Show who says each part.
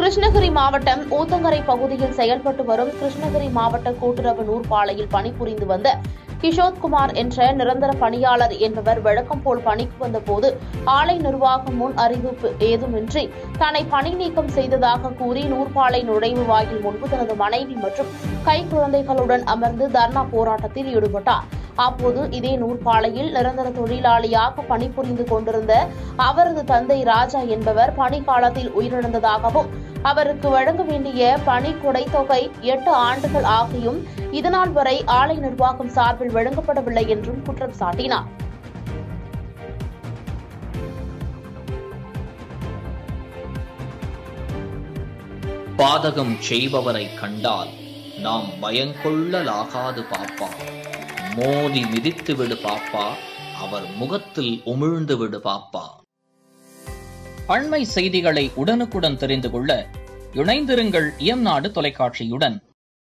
Speaker 1: கிருஷ்ணகிரி மாவட்டம் ஊத்தங்கரை பகுதியில் செயல்பட்டு வரும் கிருஷ்ணகிரி மாவட்ட கூட்டுறவு நூற்பாலையில் பணிபுரிந்து வந்த கிஷோத்குமார் என்ற நிரந்தர பணியாளர் என்பவர் வழக்கம் போல் பணிக்கு வந்தபோது ஆலை நிர்வாகம் முன் அறிவிப்பு ஏதுமின்றி தன்னை பணி நீக்கம் செய்ததாக கூறி நூற்பாலை நுழைவு வாயில் முன்பு தனது மனைவி மற்றும் கை குழந்தைகளுடன் அமர்ந்து தர்ணா போராட்டத்தில் ஈடுபட்டார் அப்போது இதே நூற்பாலையில் நிரந்தர தொழிலாளியாக பணிபுரிந்து கொண்டிருந்த அவரது தந்தை ராஜா என்பவர் பணி காலத்தில் உயிரிழந்ததாகவும் அவருக்கு வழங்க வேண்டிய பணி கொடைத்தொகை எட்டு ஆண்டுகள் ஆகியும் இதனால் வரை ஆலை நிர்வாகம் சார்பில் வழங்கப்படவில்லை என்றும் குற்றம் சாட்டினார்
Speaker 2: பாதகம் செய்பவரை கண்டால் நாம் பயங்கொள்ளலாகாது பாப்பா மோதி மிதித்து விடு பாப்பா அவர் முகத்தில் உமிழ்ந்து விடு பாப்பா அண்மை செய்திகளை உடனுக்குடன் தெரிந்து கொள்ள இணைந்திருங்கள் எம் நாடு தொலைக்காட்சியுடன்